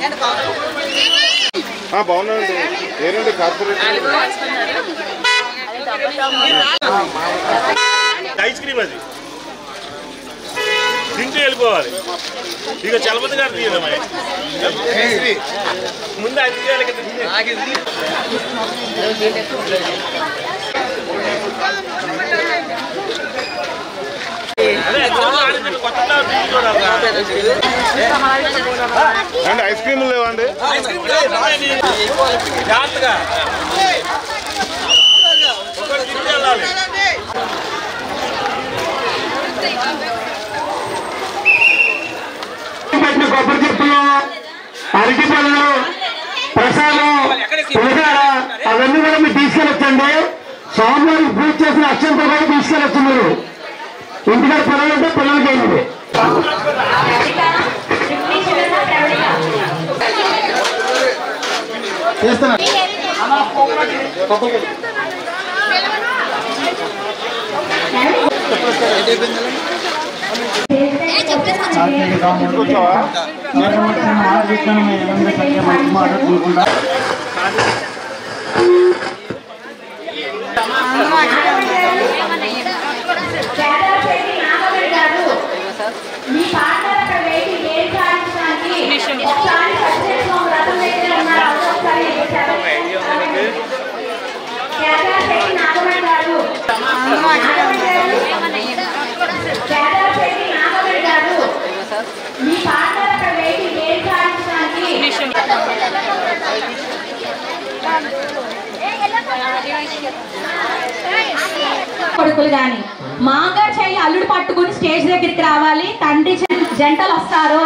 ఆ, బాగున్నానండి ఏనండి కార్పొరేట్ ఐస్ క్రీమ్ అది తింటూ వెళ్ళిపోవాలి ఇక చలపతి గారు తీయదమ్మా ముందు అది తీయాలి కదా అదే ఆలోచన కొత్తగా తీసి చూడాలి అండి ఐస్ క్రీమ్ లేవండి జాగ్రత్తగా ఒకటి తింటూ వెళ్ళాలి పెట్టిన కొబ్బరి చెప్పులు అరటి పళ్ళు ప్రసాదం పులిహార అవన్నీ కూడా మీరు తీసుకెళ్ళొచ్చండి స్వామివారికి పూజ చేసిన అక్షంతో కూడా తీసుకెళ్ళొచ్చు మీరు ఇంటికాడ పిల్లలు ఉంటే పిల్లలకి అయింది చేస్తున్నా తీసుకొచ్చావా మీ పార్ట్నర్ అక్కడ వెయిట్ ఏం సాధించడానికి ఒకసారి సత్యస్వామి వ్రతం దగ్గర ఉన్నారు ఒకసారి చెప్పండి. కేదార్శెట్టి నాగమణి గారు కేదార్శెట్టి నాగమణి గారు మీ పార్ట్నర్ అక్కడ వెయిట్ ఏం సాధించడానికి కొడుకులు గాని మాగా చెయ్యి అల్లుడు పట్టుకుని స్టేజ్ దగ్గరికి రావాలి తండ్రి జం- జంటలు వస్తారు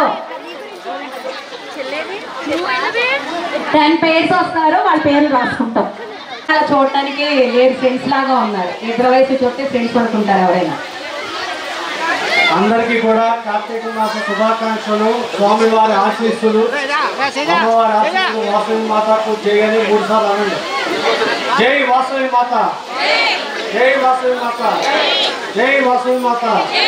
టెన్ పేర్స్ వస్తారు వాళ్ళ పేర్లు రాసుకుంటాం అలా చూడటానికి లేరు ఫ్రెండ్స్ లాగా ఉన్నారు ఇద్దరు వయసు చూస్తే ఫ్రెండ్స్ అనుకుంటారు ఎవరైనా అందరికీ కూడా కార్తీక మాస శుభాకాంక్షలు స్వామివారి ఆశీస్సులు అమ్మవారి ఆశీస్సులు వాసవి మాతకు జయని మూడు సార్లు అనండి జై వాసవి మాత జై వాసవి మాత జై వాసవి మాత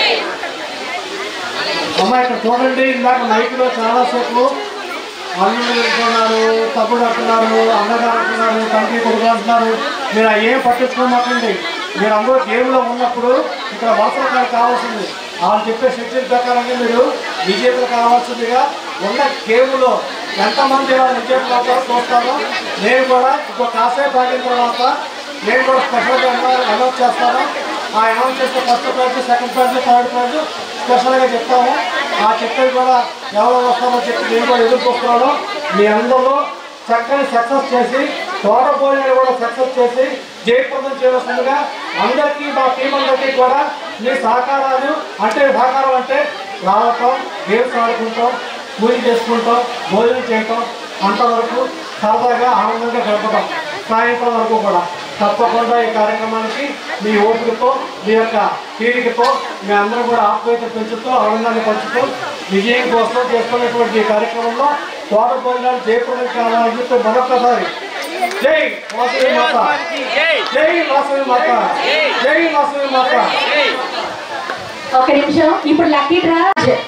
అమ్మ ఇక్కడ చూడండి ఇందాక మైక్లో చాలాసేపు అల్లుడు అంటున్నారు తమ్ముడు అంటున్నారు అన్నగారు అంటున్నారు తండ్రి కొడుకు అంటున్నారు మీరు అవి ఏం పట్టించుకోమాకండి మీరు అందరూ గేమ్లో ఉన్నప్పుడు ఇక్కడ వాసన కావాల్సింది వాళ్ళు చెప్పే షెడ్యూల్ ప్రకారంగా మీరు విజేతలు కావాల్సిందిగా ఉన్న గేమ్లో ఎంతమంది ఇలా విజేతలు అవుతారో చూస్తారో నేను కూడా ఇంకో కాసేపు ఆగిన తర్వాత నేను కూడా స్పెషల్గా అనౌన్స్ చేస్తాను ఆ అనౌన్స్ చేస్తే first prize second prize third prize స్పెషల్గా చెప్తాము ఆ చెప్పేది కూడా ఎవరు వస్తారో చెప్పి నేను కూడా ఎదుర్కొస్తున్నాను మీ అందరూ చక్కని సక్సెస్ చేసి తోట భోజనాలు కూడా సక్సెస్ చేసి జయప్రదం చేయవలసిందిగా అందరికీ మా టీం అందరికీ కూడా మీ సహకారాలు అంటే సహకారం అంటే రావటం గేమ్స్ ఆడుకుంటాం పూజ చేసుకుంటాం భోజనం చేయటం అంతవరకు సరదాగా ఆనందంగా గడపడం సాయంత్రం వరకు కూడా తప్పకుండా ఈ కార్యక్రమానికి మీ ఓపికతో మీ యొక్క తీరికతో మీ అందరూ కూడా ఆప్యాయత పెంచుతూ ఆనందాన్ని పంచుతూ విజయం కోసం చేస్తున్నటువంటి ఈ కార్యక్రమంలో తోట భోజనాలు జయప్రదం కావాలని చెప్పి మరొకసారి జై వాసవి మాత జై వాసవి మాత జై వాసవి మాత ఒక నిమిషం ఇప్పుడు lucky draw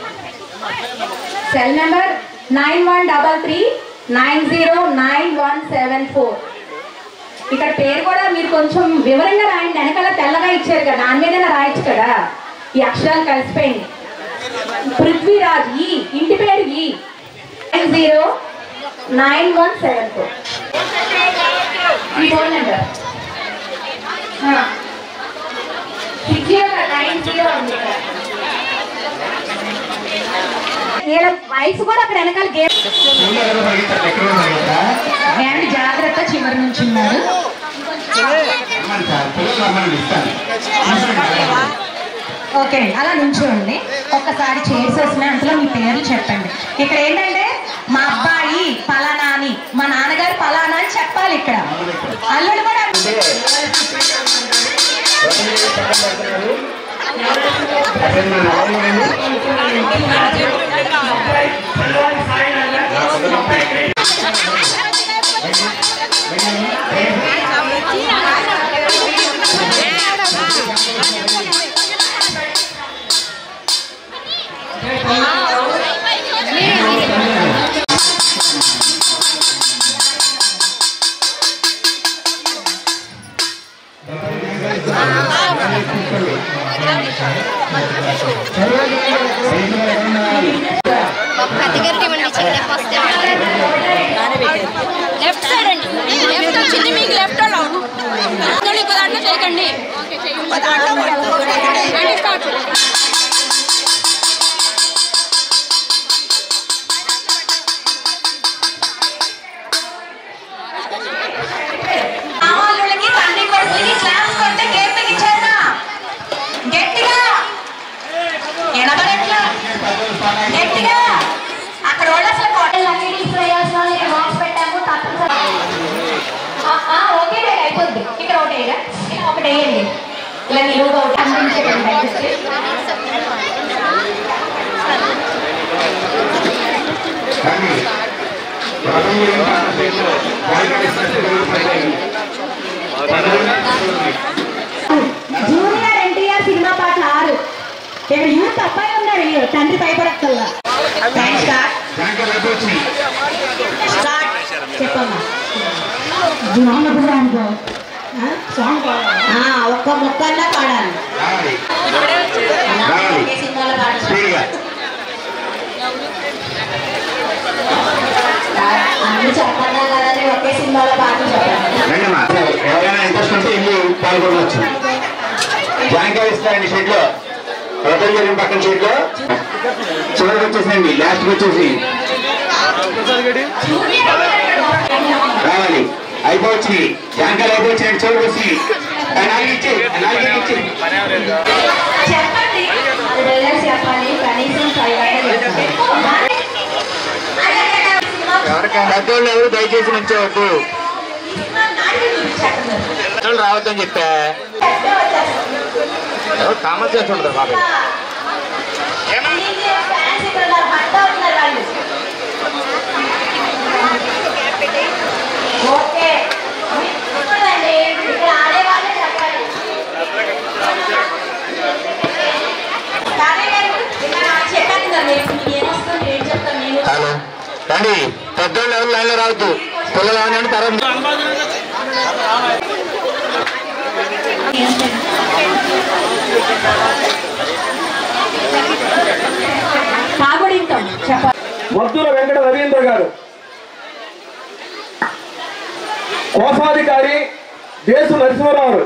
cell number nine one double three nine zero nine one seven four ఇక్కడ పేరు కూడా మీరు కొంచెం వివరంగా రాయండి వెనకాల తెల్లగా ఇచ్చారు కదా దాని మీద రాయొచ్చు కదా ఈ అక్షరాలు కలిసిపోయింది పృథ్వీరాజ్ ఈ ఇంటి పేరు ఈ nine zero nine one seven four ఈ phone number six zero nine zero ఉంది ఇక్కడ. వీళ్ళ వయసు కూడా అక్కడ వెనకాల గేమ్ ఏమండి జాగ్రత్త చివరి నుంచి ఉన్నారు ఓకే అండి అలా నుంచోండి ఒక్కసారి చైర్స్ వస్తున్నాయి అందులో మీ పేర్లు చెప్పండి ఇక్కడ ఏంటంటే మా అబ్బాయి పలానా అని మా నాన్నగారు పలానా అని చెప్పాలి ఇక్కడ అల్లుడు కూడా జూనియర్ ఎన్టీఆర్ సినిమా పాటలు ఆరు ఇక్కడ యూత్ అబ్బాయి ఉన్నారు ఈ తండ్రి భయపడక్కల్లా స్టార్ట్ చెప్పమ్మా ఆ, ఒక్క మొక్కన్నా పాడాలి ఒకే సినిమాలో పాడాలి అన్ని చెప్పన్నా కదా ఒకే సినిమాలో పాటలు చెప్పండి రండమ్మా ఎవరైనా ఇంట్రెస్ట్ ఉంటే ఇల్లు పాల్గొనవచ్చు జాంకాయ ఇస్తారండి షెడ్ లో రతన్ గారి పక్కన షెడ్ లో చివరికి వచ్చేసిందండి లాస్ట్ వచ్చేసి రావాలి అయిపోవచ్చు జాంకాయలు అయిపోవచ్చు చివరికి వచ్చి ఆ నాలుగు ఇచ్చి ఆ నాలుగు ఇచ్చి చెప్పండి అది వెళ్ళేసి చెప్పాలి కనీసం ఫైవ్ పెద్దోళ్ళు ఎవరు దయచేసి నుంచోవద్దు పెద్దోళ్ళు రావద్దని చెప్పా ఎవరు కామన్ సెన్స్ ఉండదు బాబాయ్ ఓకే చూడండి ఇక్కడ ఆడేవాళ్ళే చెప్పాలి కావ్య గారు, ఇక్కడ నాకు చెప్పాను కదా మీరు మీకు ఏమొస్తుంది ఏం చెప్తాను నేను హలో రండి పెద్దోళ్ళు ఎవరు లైన్లో రావద్దు పిల్లలు ఏమన్నా తర్వాత కాగుడింటాం చెప్పాలి వర్ధుల వెంకట రవీంద్ర గారు కోశాధికారి దేశు నరసింహరావు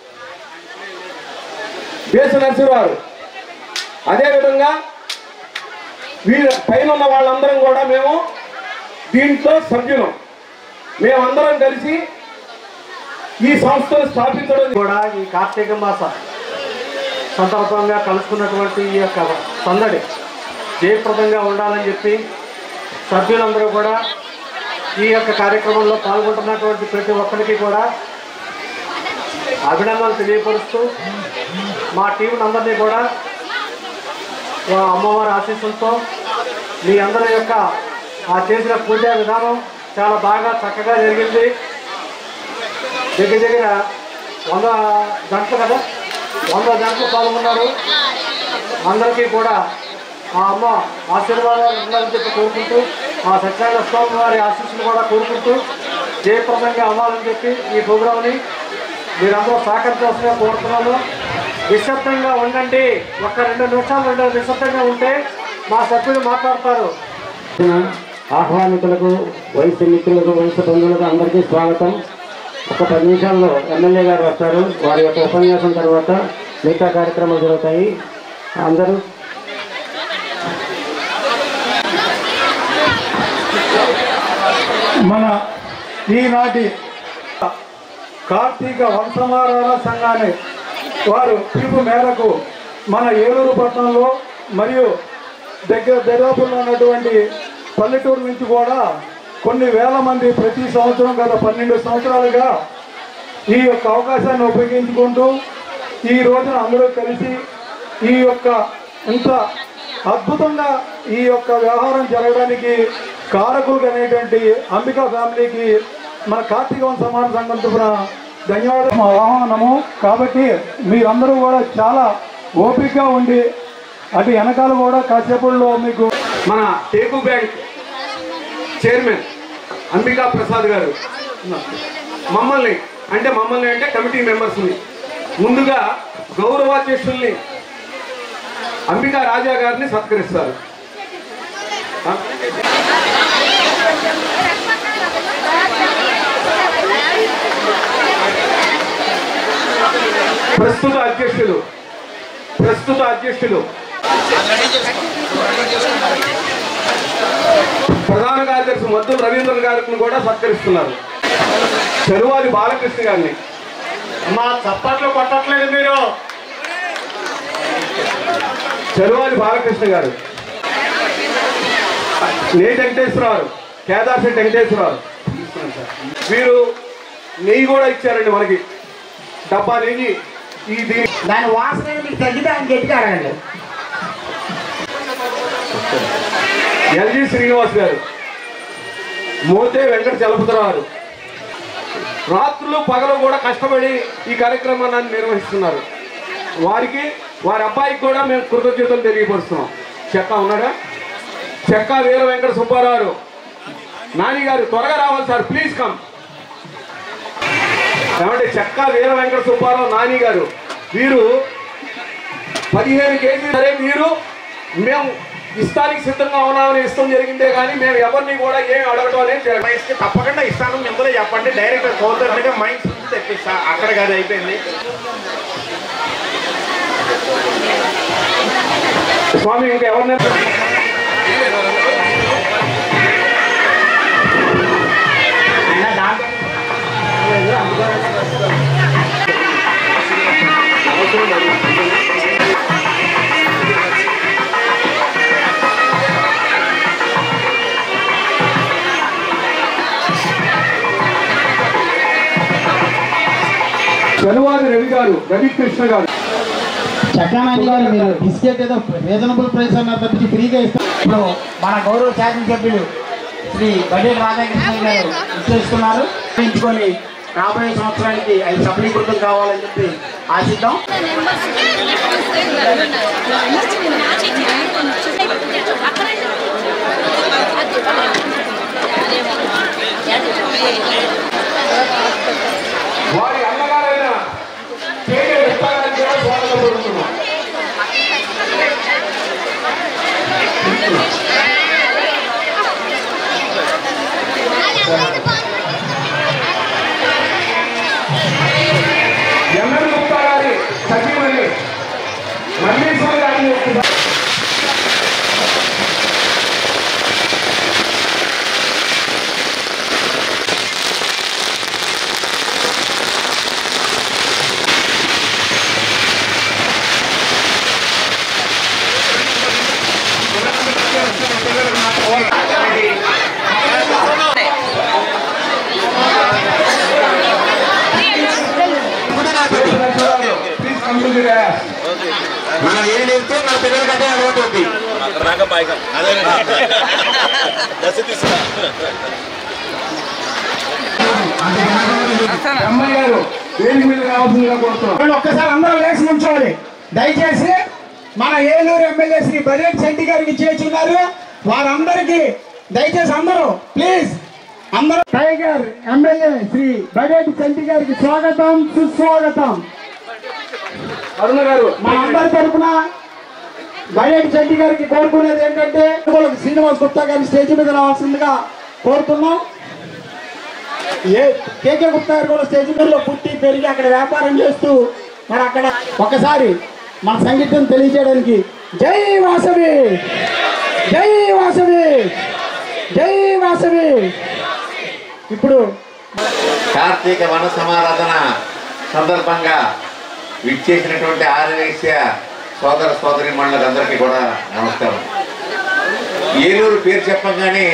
దేశు నరసింహరావు అదేవిధంగా వీళ్ళ పైన ఉన్న వాళ్ళందరం కూడా మేము దీంట్లో సభ్యులం మేమందరం కలిసి ఈ సంస్థను స్థాపించడం కూడా ఈ కార్తీక మాస సందర్భంగా కలుసుకున్నటువంటి ఈ యొక్క సందడి జయప్రదంగా ఉండాలని చెప్పి సభ్యులందరూ కూడా ఈ యొక్క కార్యక్రమంలో పాల్గొంటున్నటువంటి ప్రతి ఒక్కరికి కూడా అభినందనలు తెలియపరుస్తూ మా టీం అందరినీ కూడా ఆ అమ్మవారి ఆశీస్సులతో మీ అందరి యొక్క ఆ చేసిన పూజా విధానం చాలా బాగా చక్కగా జరిగింది దగ్గర దగ్గర వంద గంటలు కదా వంద గంటలు పాల్గొన్నారు అందరికీ కూడా ఆ అమ్మ ఆశీర్వాదాలు ఉండాలని చెప్పి కోరుకుంటూ ఆ సత్యనారాయణ స్వామి వారి ఆశీస్సులు కూడా కోరుకుంటూ జయప్రదంగా అవ్వాలని చెప్పి ఈ ప్రోగ్రాంని మీరందరూ సహకరించాల్సిందిగా కోరుతున్నాను నిశ్శబ్దంగా ఉండండి ఒక్క రెండు నిమిషాలు రెండు నిశ్శబ్దంగా ఉంటే మా సభ్యులు మాట్లాడతారు ఆహ్వానితులకు వయసు మిత్రులకు వయసు బంధువులకు అందరికీ స్వాగతం ఒక పది నిమిషాల్లో ఎమ్మెల్యే గారు వస్తారు వారి యొక్క ఉపన్యాసం తర్వాత మిగతా కార్యక్రమాలు జరుగుతాయి అందరూ మన ఈనాటి కార్తీక వంశమారాధన సంఘాన్ని వారు పిలుపు మేరకు మన ఏలూరు పట్టణంలో మరియు దగ్గర దరిదాపుల్లో ఉన్నటువంటి పల్లెటూరు నుంచి కూడా కొన్ని వేల మంది ప్రతి సంవత్సరం గత పన్నెండు సంవత్సరాలుగా ఈ యొక్క అవకాశాన్ని ఉపయోగించుకుంటూ ఈ రోజున అందరూ కలిసి ఈ యొక్క ఇంత అద్భుతంగా ఈ యొక్క వ్యవహారం జరగడానికి కారకులు అనేటువంటి అంబికా ఫ్యామిలీకి మన కార్తీక సమాన సంఘం తరఫున ధన్యవాదాలు ఆహ్వానము కాబట్టి మీరందరూ కూడా చాలా ఓపికగా ఉండి అటు వెనకాల కూడా కాసేపట్లో మీకు మన టేకు బ్యాంక్ చైర్మన్ అంబికా ప్రసాద్ గారు మమ్మల్ని అంటే మమ్మల్ని అంటే కమిటీ మెంబర్స్ని ముందుగా గౌరవాధ్యక్షుల్ని అంబికా రాజా గారిని సత్కరిస్తారు ప్రస్తుత అధ్యక్షులు ప్రస్తుత అధ్యక్షులు ప్రధాన కార్యదర్శి మద్దుల రవీంద్రన్ గారిని కూడా సత్కరిస్తున్నారు చెరువాలి బాలకృష్ణ గారిని మా చప్పట్లు కొట్టట్లేదు మీరు చెరువాలి బాలకృష్ణ గారు నేటి వెంకటేశ్వరరావు కేదార్శెట్టి వెంకటేశ్వరరావు వీరు నెయ్యి కూడా ఇచ్చారండి మనకి డబ్బా నెయ్యి ఈ దీని దాని వాసన మీకు తగ్గితే ఆయన గట్టిగా అడగండి ఎల్జి శ్రీనివాస్ గారు మోతే వెంకట చలపతిరావు రాత్రులు పగలు కూడా కష్టపడి ఈ కార్యక్రమాన్ని నిర్వహిస్తున్నారు వారికి వారి అబ్బాయికి కూడా మేము కృతజ్ఞతలు తెలియపరుస్తున్నాం చెక్క ఉన్నాడా చెక్క వీర వెంకట సుబ్బారావు నాని గారు త్వరగా రావాలి సార్ ప్లీజ్ కమ్ ఏమంటే చెక్క వీర వెంకట సుబ్బారావు నాని గారు వీరు పదిహేను కేజీలు సరే మీరు మేము ఇస్తానికి సిద్ధంగా ఉన్నామని ఇష్టం జరిగిందే కానీ మేము ఎవరిని కూడా ఏం అడగటం అనేది జరగదు. మైన్స్ కి తప్పకుండా ఇస్తాను ముందరే చెప్పండి డైరెక్ట్ కోరుతున్నట్టుగా మైన్స్ నుంచి తెప్పిస్తా అక్కడ కాదు అయిపోయింది స్వామి ఇంకా ఎవరినైనా జనవాది రవి గారు రవి కృష్ణ గారు చక్రనాయుడు గారు మీరు బిస్కెట్ ఏదో రీజనబుల్ ప్రైస్ అన్న తప్పించి ఫ్రీగా ఇస్తారు ఇప్పుడు మన గౌరవ శాసనసభ్యులు శ్రీ బడేల్ రాధాకృష్ణ గారు విశ్లేషిస్తున్నారు ఎంచుకొని రాబోయే సంవత్సరానికి అవి సఫలీకృతం కావాలని చెప్పి ఆశిద్దాం వారి అన్నగారైన కేకే విస్తారాన్ని కూడా స్వాగతం పలుకుతున్నాం ఎంఎల్ గుప్తా గారి సచివని మల్లీశ్వర్ గారిని ఒప్పుగా ప్లీజ్ కమ్ టు ది ర్యాస్ మనం ఏం చెప్తే మన పిల్లలకి అదే అలవాటు అవుతుంది రాక పాయకం అదే దశ తీసుకురా అమ్మాయి గారు వేదిక మీద రావాల్సిందిగా కోరుతున్నాం వాళ్ళు ఒక్కసారి అందరూ లేచి నుంచోవాలి దయచేసి మన ఏలూరు ఎమ్మెల్యే శ్రీ బజెట్ శెట్టి గారికి చేస్తున్నారు వారందరికీ దయచేసి అందరూ ప్లీజ్ అందరూ టైగర్ ఎమ్మెల్యే శ్రీ బజెట్ శెట్టి గారికి స్వాగతం సుస్వాగతం అరుణ గారు మనందరి తరపున బయటి శెట్టి గారికి కోరుకునేది ఏంటంటే వాళ్ళకి శ్రీనివాస్ గుప్తా గారి స్టేజ్ మీద రావాల్సిందిగా కోరుతున్నాం ఏ కేకే గుప్తా గారు కూడా స్టేజ్ మీద పుట్టి పెరిగి అక్కడ వ్యాపారం చేస్తూ మరి అక్కడ ఒకసారి మన సంగీతం తెలియజేయడానికి జై వాసవి జై వాసవి జై వాసవి ఇప్పుడు కార్తీక వన సమారాధన సందర్భంగా విచ్చేసినటువంటి ఆర్యవైశ్య సోదర సోదరి అందరికీ కూడా నమస్కారం ఏలూరు పేరు చెప్పగానే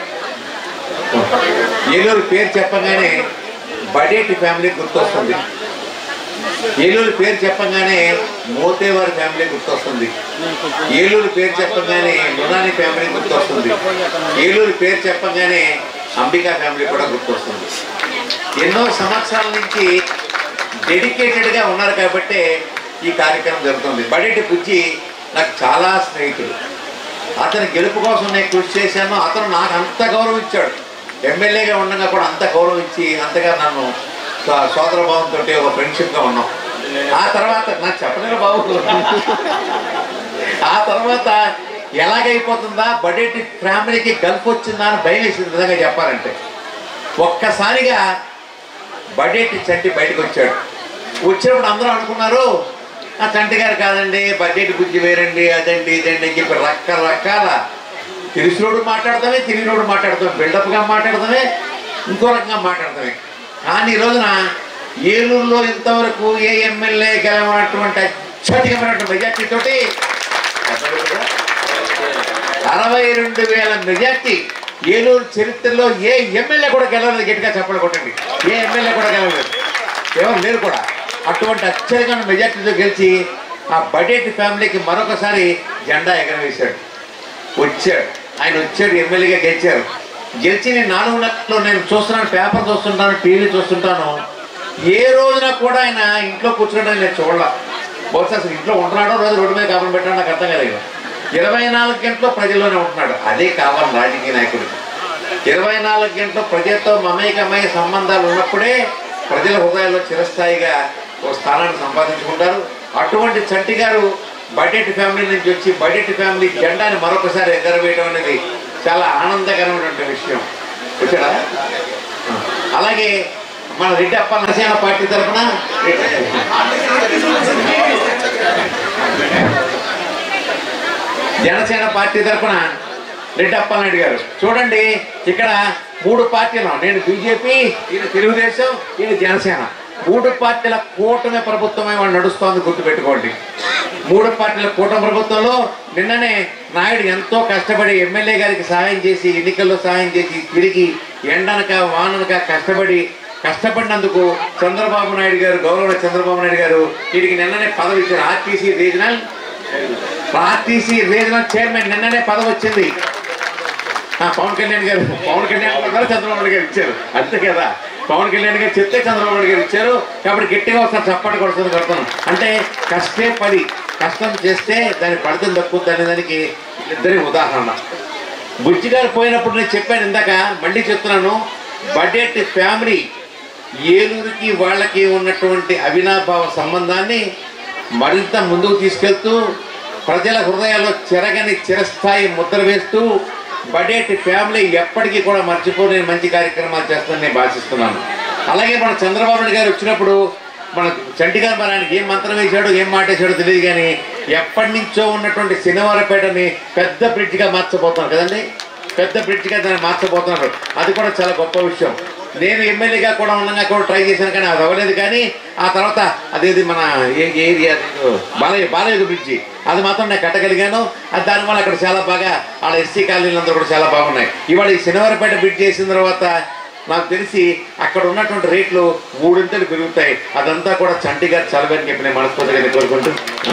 ఏలూరు పేరు చెప్పగానే బడేటి ఫ్యామిలీ గుర్తొస్తుంది ఏలూరు పేరు చెప్పగానే మోతేవారి ఫ్యామిలీ గుర్తొస్తుంది ఏలూరు పేరు చెప్పగానే మునాని ఫ్యామిలీ గుర్తొస్తుంది ఏలూరు పేరు చెప్పగానే అంబికా ఫ్యామిలీ కూడా గుర్తొస్తుంది ఎన్నో సంవత్సరాల నుంచి డెడికేటెడ్గా ఉన్నారు కాబట్టి ఈ కార్యక్రమం జరుగుతుంది బడేటి బుజ్జి నాకు చాలా స్నేహితుడు అతని గెలుపు కోసం నేను కృషి చేశాను అతను నాకు అంత గౌరవం ఇచ్చాడు ఎమ్మెల్యేగా ఉండగా కూడా అంత గౌరవం ఇచ్చి అంతగా నన్ను సో- సోదర భావంతో ఒక ఫ్రెండ్షిప్గా ఉన్నాం ఆ తర్వాత నాకు చెప్పలేను బాబు ఆ తర్వాత ఎలాగైపోతుందా బడేటి ఫ్యామిలీకి గల్ఫ్ వచ్చిందా అని భయం వేసింది విధంగా చెప్పాలంటే ఒక్కసారిగా బడేటి చంటి బయటకు వచ్చాడు వచ్చినప్పుడు అందరూ అనుకున్నారు ఆ చంటి గారు కాదండి బడ్జెట్ బుద్ధి వేరండి అదండి ఇదండి అని చెప్పి రకరకాల తెలిసినోడు మాట్లాడతామే తెలియనోడు మాట్లాడతామే బిల్డప్గా మాట్లాడతామే ఇంకో రకంగా మాట్లాడతామే కానీ ఈ రోజున ఏలూరులో ఇంతవరకు ఏ ఎమ్మెల్యే గెలవనటువంటి అత్యధికమైనటువంటి మెజార్టీ తోటి అరవై రెండు వేల మెజార్టీ ఏలూరు చరిత్రలో ఏ ఎమ్మెల్యే కూడా గెలవలేదు గట్టిగా చెప్పలు కొట్టండి ఏ ఎమ్మెల్యే కూడా గెలవలేదు ఎవరు లేరు కూడా అటువంటి అత్యధికమైన మెజార్టీతో గెలిచి ఆ బడేటి ఫ్యామిలీకి మరొకసారి జెండా ఎగరవేశాడు వచ్చాడు ఆయన వచ్చాడు ఎమ్మెల్యేగా గెలిచారు గెలిచి నేను నాలుగు నెలలు నేను చూస్తున్నాను పేపర్ చూస్తుంటాను టీవీ చూస్తుంటాను ఏ రోజున కూడా ఆయన ఇంట్లో కూర్చోవడం నేను చూడాల బహుశా అసలు ఇంట్లో ఉంటున్నాడో రోజు రోడ్డు మీద కాపురం పెట్టాడో నాకు అర్థం కాలేదు ఇరవై నాలుగు గంటలు ప్రజల్లోనే ఉంటున్నాడు అదే కావాలి రాజకీయ నాయకుడికి ఇరవై నాలుగు గంటలు ప్రజలతో మమేకమయ్యే సంబంధాలు ఉన్నప్పుడే ప్రజల హృదయాల్లో చిరస్థాయిగా ఒక స్థానాన్ని సంపాదించుకుంటారు అటువంటి చంటి గారు బడ్జెట్ ఫ్యామిలీ నుంచి వచ్చి బడ్జెట్ ఫ్యామిలీ జెండాని మరొకసారి ఎగరవేయడం అనేది చాలా ఆనందకరమైనటువంటి విషయం వచ్చాడా ఆ. అలాగే మన రెడ్డి అప్ప నరసేన పార్టీ తరఫున జనసేన పార్టీ తరఫున రెడ్డి అప్పలనాయుడు గారు చూడండి ఇక్కడ మూడు పార్టీలు నేను బీజేపీ ఈయన తెలుగుదేశం ఈయన జనసేన మూడు పార్టీల కూటమి ప్రభుత్వమే వాళ్ళు నడుస్తోంది గుర్తుపెట్టుకోండి మూడు పార్టీల కూటమి ప్రభుత్వంలో నిన్ననే నాయుడు ఎంతో కష్టపడి ఎమ్మెల్యే గారికి సహాయం చేసి ఎన్నికల్లో సహాయం చేసి తిరిగి ఎండనక వాననక కష్టపడి కష్టపడినందుకు చంద్రబాబు నాయుడు గారు గౌరవ చంద్రబాబు నాయుడు గారు వీరికి నిన్ననే పదవి ఇచ్చారు RTC regional RTC regional chairman నిన్ననే పదవి వచ్చింది ఆ, పవన్ కళ్యాణ్ గారు పవన్ కళ్యాణ్ గారు కూడా చంద్రబాబు నాయుడు గారు ఇచ్చారు అంతే కదా పవన్ కళ్యాణ్ గారు చెప్తే చంద్రబాబు నాయుడు గారు ఇచ్చారు కాబట్టి గట్టిగా ఒకసారి చప్పటి కొడుతుంది కొడతాను అంటే కష్టే పడి కష్టం చేస్తే దాని ఫలితం దక్కుద్ది అనే దానికి ఇద్దరి ఉదాహరణ బుజ్జి గారు పోయినప్పుడు నేను చెప్పాను ఇందాక మళ్ళీ చెప్తున్నాను బడ్జెట్ ఫ్యామిలీ ఏలూరుకి వాళ్ళకి ఉన్నటువంటి అవినాభావ సంబంధాన్ని మరింత ముందుకు తీసుకెళ్తూ ప్రజల హృదయాల్లో చెరగని చిరస్థాయి ముద్ర వేస్తూ బడ్జెట్ ఫ్యామిలీ ఎప్పటికీ కూడా మర్చిపోని మంచి కార్యక్రమాలు చేస్తానని నేను భాషిస్తున్నాను అలాగే మన చంద్రబాబు నాయుడు గారు వచ్చినప్పుడు మన చంటి గారు మరి ఆయనకి ఏం మంత్రం వేశాడో ఏం మాట వేశాడో తెలియదు కానీ ఎప్పటి నుంచో ఉన్నటువంటి శనివారపేటని పెద్ద బ్రిడ్జ్గా మార్చబోతున్నాం కదండి పెద్ద బ్రిడ్జ్గా దాన్ని మార్చబోతున్నారు అది కూడా చాలా గొప్ప విషయం నేను ఎమ్మెల్యేగా కూడా ఉండగా కూడా ట్రై చేశాను కానీ అది అవ్వలేదు కానీ ఆ తర్వాత అదేది మన ఏ ఏ ఏరియా బాలయ్య బాలయ్య బ్రిడ్జి అది మాత్రం నేను కట్టగలిగాను అది దానివల్ల అక్కడ చాలా బాగా వాళ్ళ ఎస్సీ కాలనీలు అందరూ కూడా చాలా బాగున్నాయి ఇవాళ ఈ శనివారపేట బ్రిడ్జ్ చేసిన తర్వాత నాకు తెలిసి అక్కడ ఉన్నటువంటి రేట్లు మూడింతలు పెరుగుతాయి అదంతా కూడా చంటిగా చలవని చెప్పి నేను మనస్ఫూర్తిగా నేను కోరుకుంటూ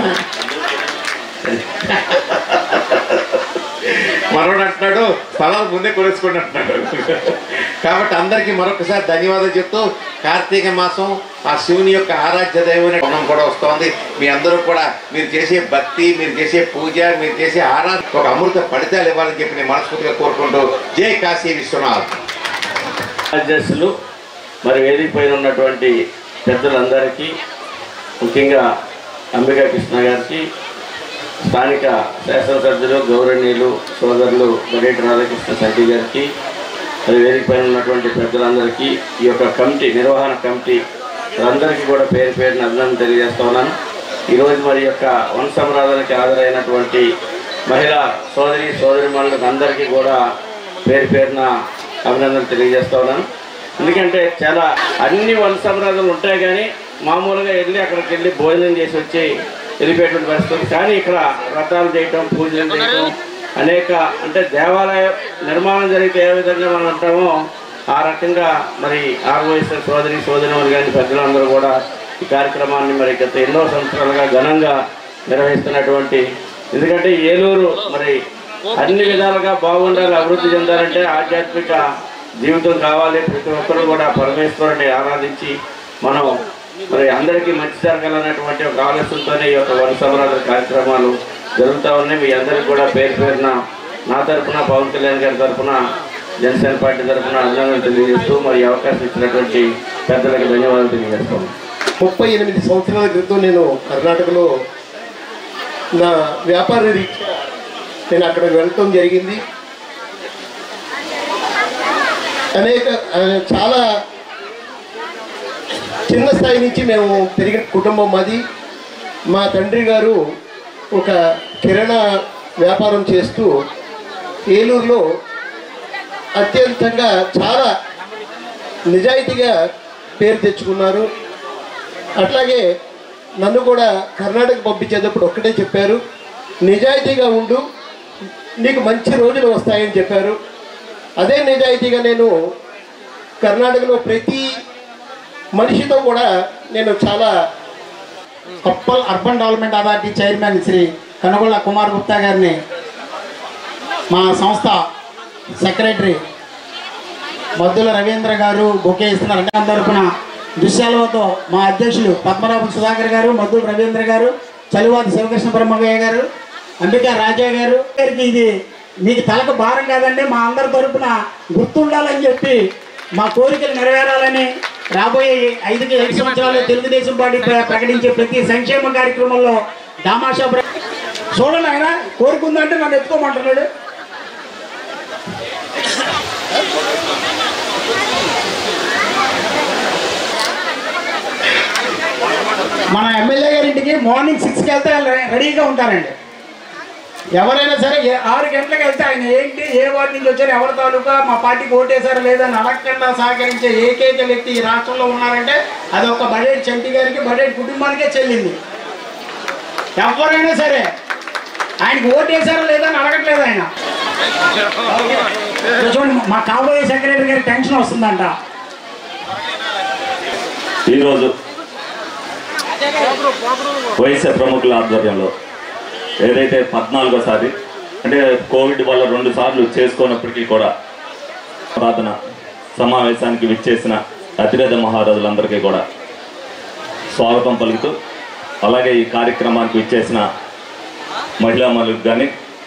మనోడు అంటున్నాడు స్థలాలు ముందే కొనేసుకోండి అంటున్నాడు కాబట్టి అందరికీ మరొకసారి ధన్యవాదాలు చెప్తూ కార్తీక మాసం ఆ శివుని యొక్క ఆరాధ్య దైవమైన గుణం కూడా వస్తోంది మీ అందరూ కూడా మీరు చేసే భక్తి మీరు చేసే పూజ మీరు చేసే ఆరాధన ఒక అమృత ఫలితాలు ఇవ్వాలని చెప్పి నేను మనస్ఫూర్తిగా కోరుకుంటూ జై కాశీ విశ్వనాథ్ అధ్యక్షులు మరి వేదిక పైన ఉన్నటువంటి పెద్దలందరికీ ముఖ్యంగా అంబికా కృష్ణ గారికి స్థానిక శాసనసభ్యులు గౌరవనీయులు సోదరులు బడేటి రాధాకృష్ణ శెట్టి గారికి మరి వేదిక పైన ఉన్నటువంటి పెద్దలందరికీ ఈ యొక్క కమిటీ నిర్వహణ కమిటీ అందరికీ కూడా పేరు పేరున అభినందన తెలియజేస్తా ఉన్నాను ఈరోజు మరి యొక్క వంశమరాధనకి హాజరైనటువంటి మహిళా సోదరి సోదరి అందరికీ కూడా పేరు పేరున అభినందన తెలియజేస్తా ఉన్నాను ఎందుకంటే చాలా అన్ని వంశమరాధనలు ఉంటాయి కానీ మామూలుగా వెళ్ళి అక్కడికి వెళ్ళి భోజనం చేసి వచ్చి వెళ్ళిపోయేటువంటి పరిస్థితి ఉంది. కానీ ఇక్కడ వ్రతాలు చేయటం పూజలు చేయటం అనేక అంటే దేవాలయ నిర్మాణం జరిగితే ఏ విధంగా మనం అంటామో ఆ రకంగా మరి ఆర్వైఎస్ఆర్ సోదరి సోదరి గారి పెద్దలందరూ కూడా ఈ కార్యక్రమాన్ని మరి గత ఎన్నో సంవత్సరాలుగా ఘనంగా నిర్వహిస్తున్నటువంటి ఎందుకంటే ఏలూరు మరి అన్ని విధాలుగా బాగుండాలి అభివృద్ధి చెందాలంటే ఆధ్యాత్మిక జీవితం కావాలి ప్రతి ఒక్కరూ కూడా పరమేశ్వరుని ఆరాధించి మనం మరి అందరికీ మంచి జరగాలనేటువంటి ఒక ఆలోచనతోనే ఈ యొక్క వనసమరాధ కార్యక్రమాలు జరుగుతూ ఉన్నాయి మీ అందరికీ కూడా పేరు పేరున నా తరపున పవన్ కళ్యాణ్ గారి తరపున జనసేన పార్టీ తరపున అభినందనలు తెలియజేస్తూ మరి ఈ అవకాశం ఇచ్చినటువంటి పెద్దలకు ధన్యవాదాలు తెలియజేస్తాం ముప్పై ఎనిమిది సంవత్సరాల క్రితం నేను కర్ణాటకలో నా వ్యాపార రీత్యా నేను అక్కడికి వెళ్ళటం జరిగింది అనేక ఆ, చాలా చిన్న స్థాయి నుంచి మేము పెరిగిన కుటుంబం మాది మా తండ్రి గారు ఒక కిరాణా వ్యాపారం చేస్తూ ఏలూరులో అత్యంతంగా చాలా నిజాయితీగా పేరు తెచ్చుకున్నారు అట్లాగే నన్ను కూడా కర్ణాటక పంపించేటప్పుడు ఒక్కటే చెప్పారు నిజాయితీగా ఉండు నీకు మంచి రోజులు వస్తాయని చెప్పారు అదే నిజాయితీగా నేను కర్ణాటకలో ప్రతి మనిషితో కూడా నేను చాలా Koppal urban development authority chairman Shri Kanugolla Kumar Gupta గారిని మా సంస్థ సెక్రటరీ మద్దుల రవీంద్ర గారు బొకే ఇస్తున్నారు అంటే తరపున దుశ్శాలతో మా అధ్యక్షులు పద్మనాభ సుధాకర్ గారు మద్దుల రవీంద్ర గారు చలివాది శివకృష్ణ బ్రహ్మయ్య గారు అంబికా రాజా గారు గారికి ఇది మీకు తలకు భారం కాదండి మా అందరి తరపున గుర్తుండాలని చెప్పి మా కోరికలు నెరవేరాలని రాబోయే ఐదుకి ఐదు సంవత్సరాలు తెలుగుదేశం పార్టీ ప్ర- ప్రకటించే ప్రతి సంక్షేమ కార్యక్రమంలో దామాషా ప్ర- చూడండి ఆయన కోరుకుందంటే నన్ను ఎత్తుకోమంటున్నాడు మన ఎమ్మెల్యే గారి ఇంటికి మార్నింగ్ సిక్స్కి వెళ్తే ఆయన రె- రెడీగా ఉంటారండి ఎవరైనా సరే ఏ- ఆరు గంటలకు వెళ్తే ఆయన ఏంటి ఏ వార్డు నుంచి వచ్చారు ఎవరి తాలూకా మా పార్టీకి ఓటేశారు లేదని అడగకుండా సహకరించే ఏకైక వ్యక్తి ఈ రాష్ట్రంలో ఉన్నారంటే అది ఒక బడేట్ చంటి గారికి బడేట్ కుటుంబానికే చెల్లింది ఎవరైనా సరే ఆయనకి ఓటేశారో లేదని అడగట్లేదు ఆయన ఇక్కడ చూడండి మా కాబోయే సెక్రటరీ గారికి టెన్షన్ వస్తుందంట ఈరోజు వైఎస్ఆర్ ప్రముఖుల ఆధ్వర్యంలో ఏదైతే పద్నాలుగోసారి అంటే కోవిడ్ వల్ల రెండు సార్లు చేసుకున్నప్పటికీ కూడా ప్రార్థన సమావేశానికి విచ్చేసిన అతిరేద మహారాజులందరికీ కూడా స్వాగతం పలుకుతూ అలాగే ఈ కార్యక్రమానికి విచ్చేసిన మహిళా మనులకు కానీ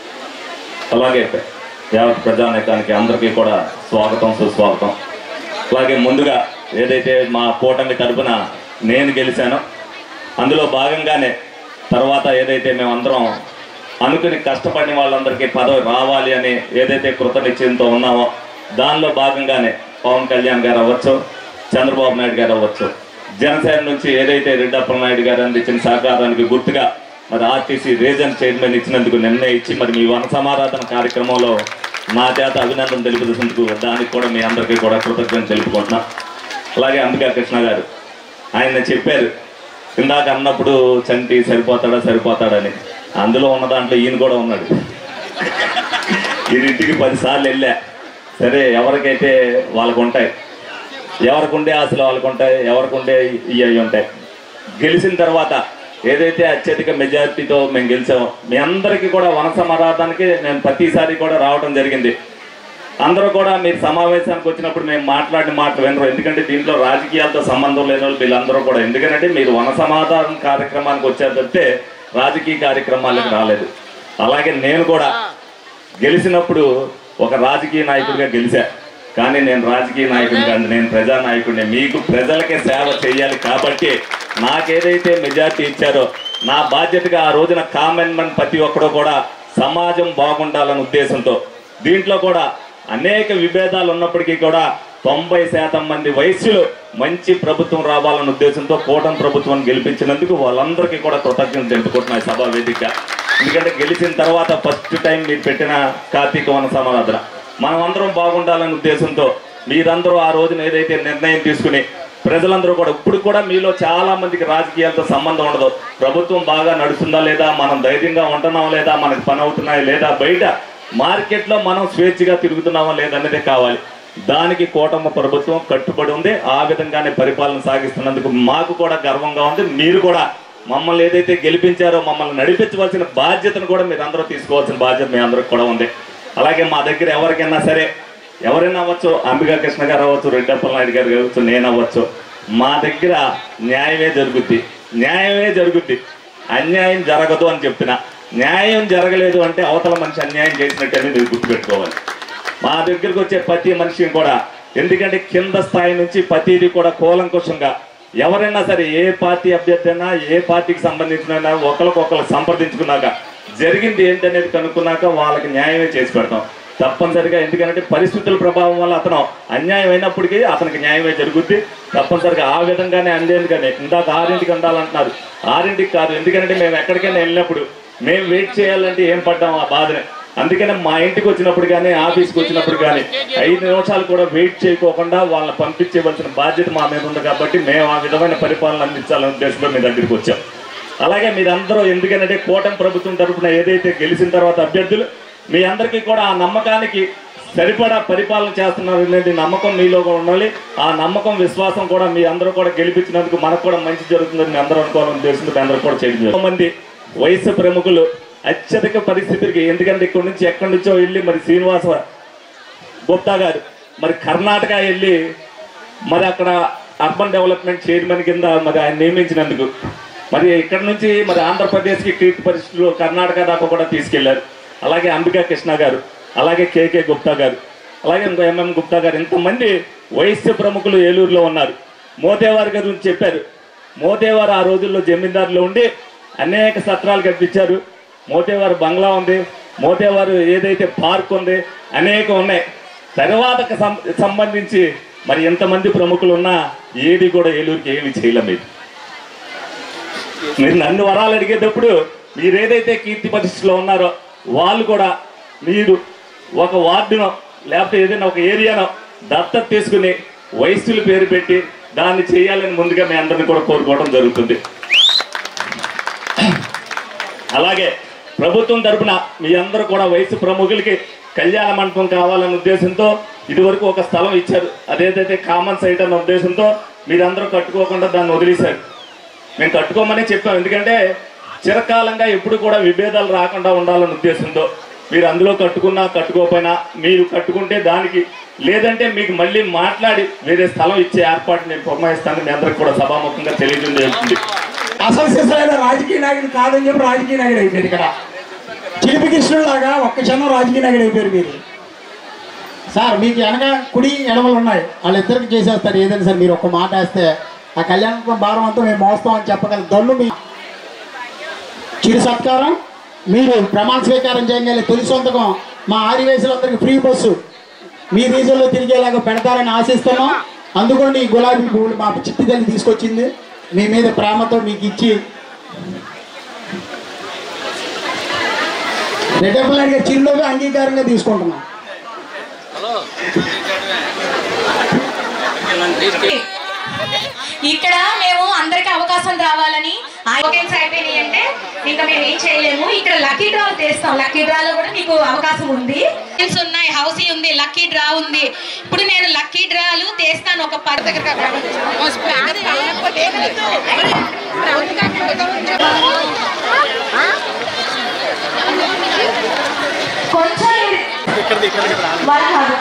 అలాగే యావత్ ప్రజానేకానికి అందరికీ కూడా స్వాగతం సుస్వాగతం అలాగే ముందుగా ఏదైతే మా కూటమి తరపున నేను గెలిచానో అందులో భాగంగానే తర్వాత ఏదైతే మేమందరం అనుకుని కష్టపడిన వాళ్ళందరికీ పదవి రావాలి అని ఏదైతే కృతనిశ్చయంతో ఉన్నామో దానిలో భాగంగానే పవన్ కళ్యాణ్ గారు అవ్వచ్చు చంద్రబాబు నాయుడు గారు అవ్వచ్చు జనసేన నుంచి ఏదైతే రెడ్డప్పల నాయుడు గారు అందించిన సహకారానికి గుర్తుగా మరి ఆర్టీసీ రీజన్ చైర్మన్ ఇచ్చినందుకు నిర్ణయించి మరి మీ వన సమారాధన కార్యక్రమంలో నా చేత అభినందన తెలుపుతున్నందుకు దానికి కూడా మీ అందరికీ కూడా కృతజ్ఞత తెలుపుకుంటున్నా అలాగే అంబికా కృష్ణ గారు ఆయన చెప్పారు ఇందాక అన్నప్పుడు చంటి సరిపోతాడా సరిపోతాడని అందులో ఉన్న దాంట్లో ఈయన కూడా ఉన్నాడు ఈయన ఇంటికి పదిసార్లు వెళ్ళా సరే ఎవరికైతే వాళ్ళకు ఉంటాయి ఎవరికి ఉండే ఆశలు వాళ్ళకు ఉంటాయి ఎవరికి ఉండే ఇవి అవి ఉంటాయి గెలిచిన తర్వాత ఏదైతే అత్యధిక మెజారిటీతో మేము గెలిచామో మీ అందరికీ కూడా వన సమారాధానికి నేను ప్రతిసారి కూడా రావడం జరిగింది అందరూ కూడా మీరు సమావేశానికి వచ్చినప్పుడు మేము మాట్లాడిన మాటలు వినరు ఎందుకంటే దీంట్లో రాజకీయాలతో సంబంధం లేని వాళ్ళు వీళ్ళందరూ కూడా ఎందుకంటే మీరు వన సమాధానం కార్యక్రమానికి వచ్చారు తప్పితే రాజకీయ కార్యక్రమాలకు రాలేదు అలాగే నేను కూడా గెలిచినప్పుడు ఒక రాజకీయ నాయకుడిగా గెలిచా కానీ నేను రాజకీయ నాయకుడిని కాదు నేను ప్రజా నాయకుడిని మీకు ప్రజలకే సేవ చేయాలి కాబట్టి నాకేదైతే మెజార్టీ ఇచ్చారో నా బాధ్యతగా ఆ రోజున కామన్ మన్ ప్రతి ఒక్కడు కూడా సమాజం బాగుండాలనే ఉద్దేశంతో దీంట్లో కూడా అనేక విభేదాలు ఉన్నప్పటికీ కూడా తొంభై శాతం మంది వయస్సులు మంచి ప్రభుత్వం రావాలన్న ఉద్దేశంతో కూటమి ప్రభుత్వం గెలిపించినందుకు వాళ్ళందరికీ కూడా కృతజ్ఞతలు తెలుపుకుంటున్నాయి సభా వేదిక ఎందుకంటే గెలిచిన తర్వాత ఫస్ట్ టైం మీరు పెట్టిన కార్తీక వన సమారాధన మనం అందరం బాగుండాలనే ఉద్దేశంతో మీరందరూ ఆ రోజున ఏదైతే నిర్ణయం తీసుకుని ప్రజలందరూ కూడా ఇప్పుడు కూడా మీలో చాలా మందికి రాజకీయాలతో సంబంధం ఉండదు ప్రభుత్వం బాగా నడుస్తుందా లేదా మనం ధైర్యంగా ఉంటున్నామా లేదా మనకి పని అవుతున్నాయా లేదా బయట మార్కెట్లో మనం స్వేచ్ఛగా తిరుగుతున్నామా లేదన్నదే కావాలి దానికి కూటమి ప్రభుత్వం కట్టుబడి ఉంది ఆ విధంగానే పరిపాలన సాగిస్తున్నందుకు మాకు కూడా గర్వంగా ఉంది మీరు కూడా మమ్మల్ని ఏదైతే గెలిపించారో మమ్మల్ని నడిపించవలసిన బాధ్యతను కూడా మీరు అందరూ తీసుకోవాల్సిన బాధ్యత మీ అందరికి కూడా ఉంది అలాగే మా దగ్గర ఎవరికైనా సరే ఎవరైనా అవ్వచ్చు అంబికా కృష్ణ గారు అవ్వచ్చు రెడ్డప్పల నాయుడు గారు అవ్వచ్చు నేను అవ్వచ్చు మా దగ్గర న్యాయమే జరుగుద్ది న్యాయమే జరుగుద్ది అన్యాయం జరగదు అని చెప్పిన న్యాయం జరగలేదు అంటే అవతల మనిషి అన్యాయం చేసినట్టు అనేది మీరు గుర్తుపెట్టుకోవాలి మా దగ్గరకు వచ్చే ప్రతి మనిషిని కూడా ఎందుకంటే కింద స్థాయి నుంచి ప్రతిదీ కూడా కూలంకుషంగా ఎవరైనా సరే ఏ పార్టీ అభ్యర్థి అయినా ఏ పార్టీకి సంబంధించిన ఒకరికొకరు సంప్రదించుకున్నాక జరిగింది ఏంటనేది కనుక్కున్నాక వాళ్ళకి న్యాయమే చేసి పెడతాం తప్పనిసరిగా ఎందుకంటే పరిస్థితుల ప్రభావం వల్ల అతను అన్యాయం అయినప్పటికీ అతనికి న్యాయమే జరుగుద్ది తప్పనిసరిగా ఆ విధంగానే అందేందుకనే ఇందాక ఆరింటికి అందాలంటున్నారు ఆరింటికి కాదు ఎందుకంటే మేము ఎక్కడికైనా వెళ్ళినప్పుడు మేము వెయిట్ చేయాలంటే ఏం పడ్డాం ఆ బాధనే అందుకనే మా ఇంటికి వచ్చినప్పుడు కానీ ఆఫీస్కి వచ్చినప్పుడు కానీ ఐదు నిమిషాలు కూడా వెయిట్ చేయకోకుండా వాళ్ళని పంపించేవలసిన బాధ్యత మా మీద ఉంది కాబట్టి మేము ఆ విధమైన పరిపాలన అందించాలనే ఉద్దేశంలో మీ దగ్గరికి వచ్చాం అలాగే మీరందరూ ఎందుకంటే కూటమి ప్రభుత్వం తరఫున ఏదైతే గెలిచిన తర్వాత అభ్యర్థులు మీ అందరికీ కూడా ఆ నమ్మకానికి సరిపడా పరిపాలన చేస్తున్నారు అనేది నమ్మకం మీలో కూడా ఉండాలి ఆ నమ్మకం విశ్వాసం కూడా మీ అందరూ కూడా గెలిపించినందుకు మనకు కూడా మంచి జరుగుతుందని మీ అందరూ అనుకోవాలని ఉద్దేశంతో మీ అందరూ కూడా చేయడం జరుగుతుంది. మంది వయసు ప్రముఖులు అత్యధిక పరిస్థితికి ఎందుకంటే ఇక్కడి నుంచి ఎక్కడి నుంచో వెళ్ళి మరి శ్రీనివాస గుప్తా గారు మరి కర్ణాటక వెళ్ళి మరి అక్కడ అర్బన్ డెవలప్మెంట్ చైర్మన్ కింద మరి ఆయన నియమించినందుకు మరి ఇక్కడ నుంచి మరి ఆంధ్రప్రదేశ్కి కీర్తి పరిస్థితులు కర్ణాటక దాకా కూడా తీసుకెళ్లారు అలాగే అంబికా కృష్ణ గారు అలాగే కేకే గుప్తా గారు అలాగే ఇంకో ఎంఎం గుప్తా గారు ఇంతమంది వైశ్య ప్రముఖులు ఏలూరులో ఉన్నారు మోతేవారి గారి గురించి చెప్పారు మోతేవారు ఆ రోజుల్లో జమీందారులో ఉండి అనేక సత్రాలు కట్టించారు మోతేవారు బంగ్లా ఉంది మోతేవారు ఏదైతే పార్క్ ఉంది అనేక ఉన్నాయి తర్వాతకు సం- సంబంధించి మరి ఎంతమంది ప్రముఖులు ఉన్నా ఏది కూడా ఏలూరుకి ఏమి చేయలేం ఇది మీరు నన్ను వరాలు అడిగేటప్పుడు మీరు ఏదైతే కీర్తి పరిస్థితిలో ఉన్నారో వాళ్ళు కూడా మీరు ఒక వార్డునో లేకపోతే ఏదైనా ఒక ఏరియానో దత్తత తీసుకుని వయస్సులు పేరు పెట్టి దాన్ని చేయాలని ముందుగా మీ అందరిని కూడా కోరుకోవడం జరుగుతుంది అలాగే ప్రభుత్వం తరపున మీ అందరూ కూడా వయసు ప్రముఖులకి కళ్యాణ మండపం కావాలనే ఉద్దేశంతో ఇదివరకు ఒక స్థలం ఇచ్చారు అదేదైతే కామన్ సైట్ అన్న ఉద్దేశంతో మీరందరూ కట్టుకోకుండా దాన్ని వదిలేశారు మేము కట్టుకోమని చెప్పాం ఎందుకంటే చిరకాలంగా ఎప్పుడు కూడా విభేదాలు రాకుండా ఉండాలన్న ఉద్దేశంతో మీరు అందులో కట్టుకున్నా కట్టుకోకపోయినా మీరు కట్టుకుంటే దానికి లేదంటే మీకు మళ్ళీ మాట్లాడి వేరే స్థలం ఇచ్చే ఏర్పాటు నేను పురమాయిస్తానని మీ అందరికి కూడా సభాముఖంగా తెలియజేయడం జరుగుతుంది అసలు సిసలైన రాజకీయ నాయకుడు కాదని చెప్పి రాజకీయ నాయకుడు అయిపోయారు ఇక్కడ చిలిపి కృష్ణులాగా ఒక్క క్షణం రాజకీయ నాయకుడు అయిపోయారు మీరు సార్ మీకు వెనక కుడి ఎడమలు ఉన్నాయి వాళ్ళిద్దరికి చేసేస్తారు ఏదైనా సార్ మీరు ఒక మాట వేస్తే ఆ కళ్యాణ భారం అంతా మేము మోస్తాం అని చెప్పగలం దొన్ను మీ చిరు సత్కారం మీరు ప్రమాణ స్వీకారం చేయగలి తొలి సొంతకం మా ఆదివేశులందరికీ ఫ్రీ బస్సు మీ రీజన్లో తిరిగేలాగా పెడతారని ఆశిస్తున్నాం అందుకోండి ఈ గులాబీ పువ్వులు మా చిట్టి తల్లి తీసుకొచ్చింది మీ మీద ప్రేమతో మీకు ఇచ్చి రెడ్డప్పలాడిగా చిరులోగా అంగీకారంగా తీసుకుంటున్నాం ఇక్కడ మేము అందరికి అవకాశం రావాలని టోకెన్స్ అయిపోయినాయి అంటే ఇంకా మేము ఏం చేయలేము ఇక్కడ లక్కీ డ్రా తీస్తాం లక్కీ డ్రాలో కూడా మీకు అవకాశం ఉంది Tokens ఉన్నాయి హౌసీ ఉంది లక్కీ డ్రా ఉంది ఇప్పుడు నేను లక్కీ డ్రాలు తీస్తాను ఒక పది దగ్గర కొంచెం వాళ్ళ కాదు.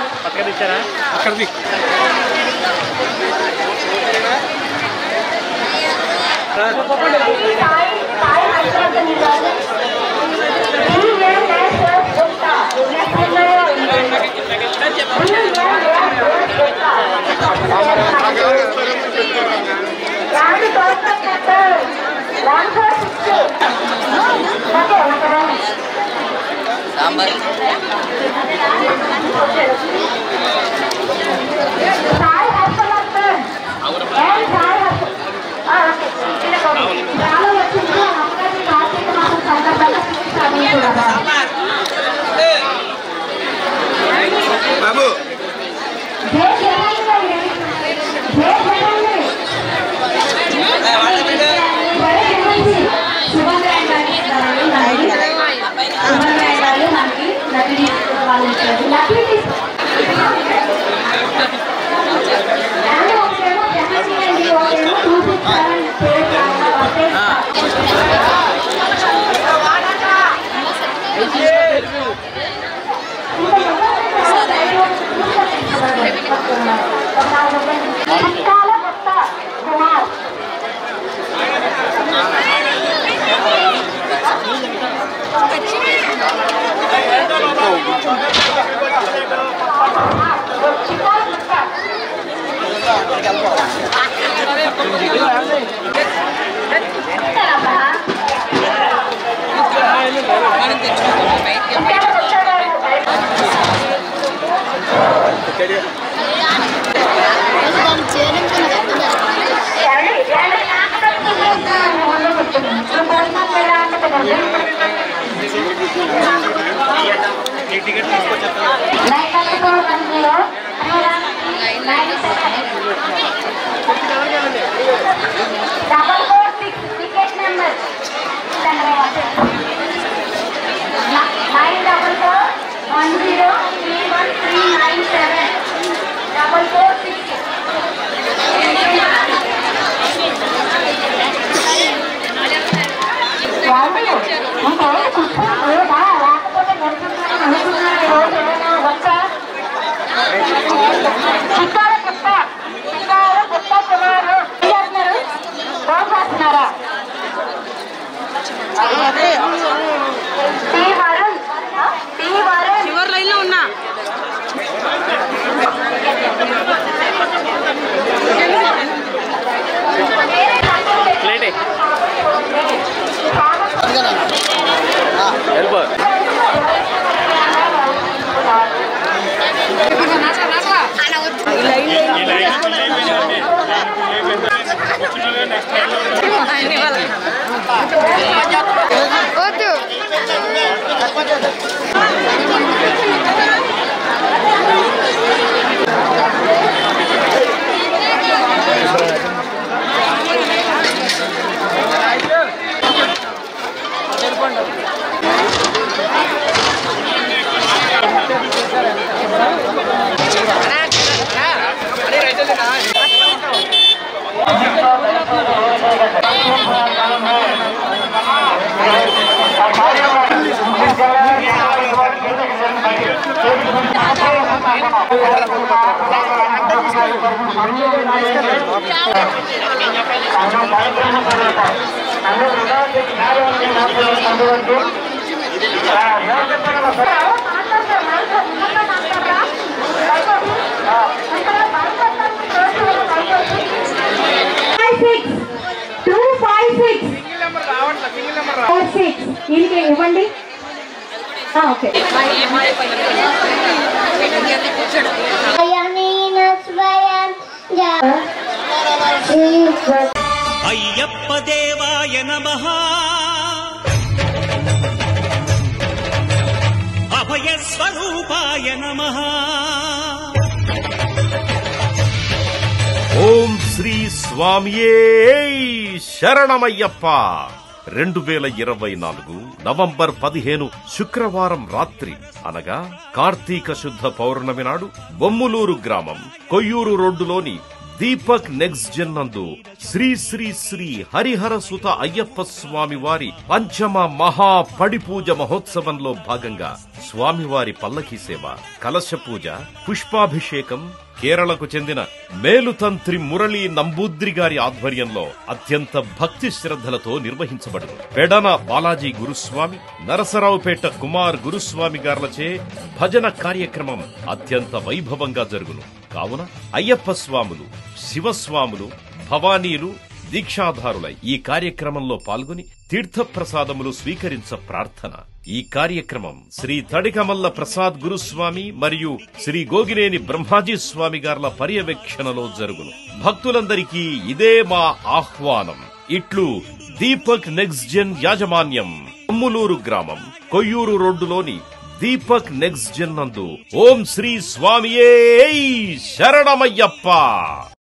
బాబు double four six ticket number nine double four one zero three one three nine seven double four six లేకపోతే గడుపుతున్నాను అనుకున్నాను ఈ రోజు ఏమైనా వచ్చా five six two five six four six దీనికి ఇవ్వండి ఆ, ఓకే అయ్యప్ప దేవాయ నమ అభయ స్వరూపాయ నమ ఓం శ్రీ స్వామియే శరణమయ్యప్ప రెండు వేల ఇరవై నాలుగు నవంబర్ పదిహేను శుక్రవారం రాత్రి అనగా కార్తీక శుద్ధ పౌర్ణమి నాడు బొమ్ములూరు గ్రామం కొయ్యూరు రోడ్డులోని దీపక్ నెక్స్ట్ జన్ నందు శ్రీ శ్రీ శ్రీ హరిహర సుత అయ్యప్ప స్వామి వారి పంచమ మహా పడి పూజ మహోత్సవంలో భాగంగా స్వామివారి పల్లకి సేవ కలశ పూజ పుష్పాభిషేకం కేరళకు చెందిన మేలుతంత్రి మురళీ నంబూద్రి గారి ఆధ్వర్యంలో అత్యంత భక్తి శ్రద్ధలతో నిర్వహించబడును పెడన బాలాజీ గురుస్వామి నరసరావుపేట కుమార్ గురుస్వామి గార్లచే భజన కార్యక్రమం అత్యంత వైభవంగా జరుగును కావున అయ్యప్ప స్వాములు శివస్వాములు భవానీలు దీక్షాధారులై ఈ కార్యక్రమంలో పాల్గొని తీర్థప్రసాదములు స్వీకరించ ప్రార్థన ఈ కార్యక్రమం శ్రీ తడికమల్ల ప్రసాద్ గురుస్వామి మరియు శ్రీ గోగినేని బ్రహ్మాజీ స్వామి గార్ల పర్యవేక్షణలో జరుగును భక్తులందరికీ ఇదే మా ఆహ్వానం ఇట్లు దీపక్ నెక్స్ట్ జన్ యాజమాన్యం అమ్ములూరు గ్రామం కొయ్యూరు రోడ్డులోని దీపక్ నెక్స్ట్ జన్ నందు ఓం శ్రీ స్వామియే శరణమయ్యప్ప